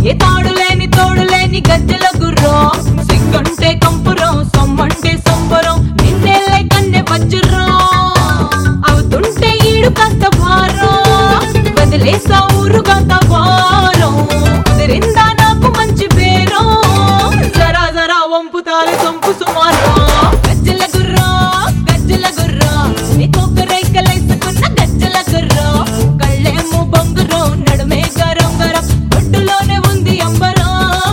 ఏ తాడు లేని తోడు లేని గజ్జల గుర్రం సిగ్గంటే కంపురం సొమ్మంటే సొంబరం నిన్నేళ్ళే కన్నె వజ్రం అవుతుంటే ఈడు కాస్త భారం వదిలేసా ఊరు కాస్త వారం కుదిరిందా నాకు మంచి పేరం జరా జరా వంపుతాలి సొంపు సుమారం గజ్జల గుర్రం గజ్జల గుర్రం నీకొక రైకలేసుకున్న గజ్జల గుర్రం కళ్ళేమో బొంగురం నడుమే గరం గరం ఒడ్డులోనే ఉంది అంబరం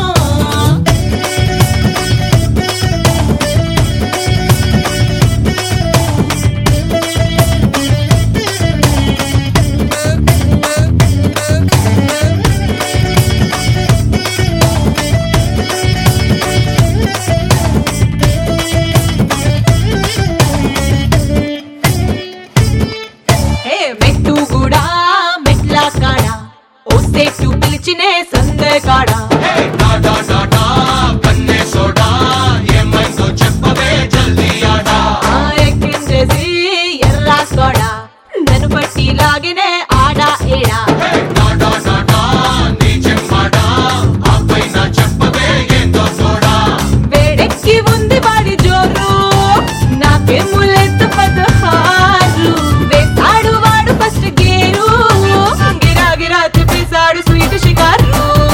హే మెట్టు కూడా మెట్ల కాడ ఓ సేటు పిలిచినే సందే కాడ హే టాటా టాటా కన్నే సోడా ఏమైందో చెప్పవే జల్దీ ఆడా ఆ ఎక్కించేసి ఎర్రా సోడ నన్ను పట్టి లాగినే ఆడా ఏడా హే టాటా టాటా నీ చెమ్మాడా ఆ పైన చెప్పవే ఏందో సోడా వేడెక్కి ఉంది వాడి జోరు నాకేమో లెత్తు పదహారు వేస్తాడు వాడు ఫస్ట్ గేరు గిరా గిరా తిప్పేశాడు స్వీట్ షికారు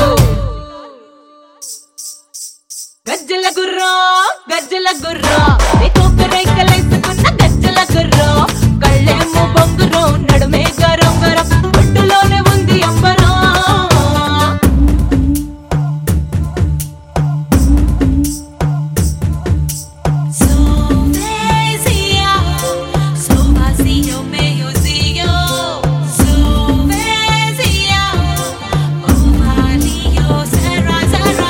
గజ్జల గుర్రం గజ్జల గుర్రం నీకొక రైకలేసుకున్న గజ్జల గుర్రం కళ్ళేమో బొంగురం నడుమే గరం గరం ఒడ్డులోనే ఉంది అంబరం So vacío, so vacío, medio sillo, so vacío, oh vacío, cerra, cerra,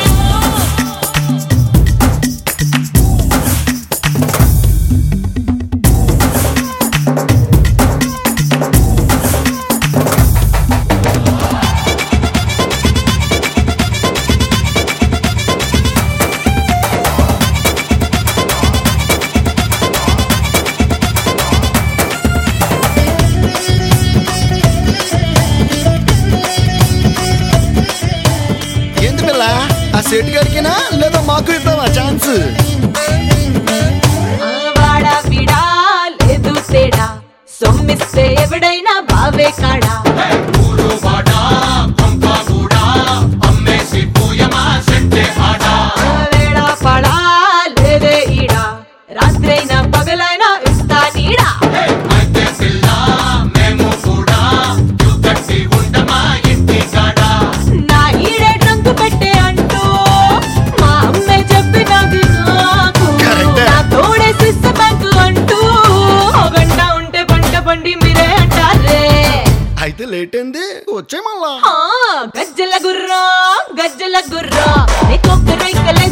ఏంది పిల్ల ఆ సెట్ గడికినా లేదా మాకు ఇద్దామా ఛాన్స్ ఆ వాడా వీడా లేదు తేడా సొమ్మిస్తే ఎవడైనా బావే కాడా హే ఊరు వాడా పంకా కూడా అమ్మేసి పూయమా సెట్టే ఆడా ఆ వేడా పడా లేదే ఈడా రాత్రైనా పగలైనా ఇస్తా నీడా హే అయితే పిల్ల మేము కూడా కట్టి ఉండమా ఇంటి కాడా నా ఈడే ట్రంకు పెట్టే అంటూ మా అమ్మే చెప్పినది నాకు Correct. నా తోడే సిస్త బ్యాంకు అంటూ ఓ గంట ఉంటే పంట పండి మీరే అంటారే అయితే లేట్ అయింది వచ్చే మళ్ళా ఆ, గజ్జల గుర్రం గజ్జల గుర్రం నీకొక్క రైకలే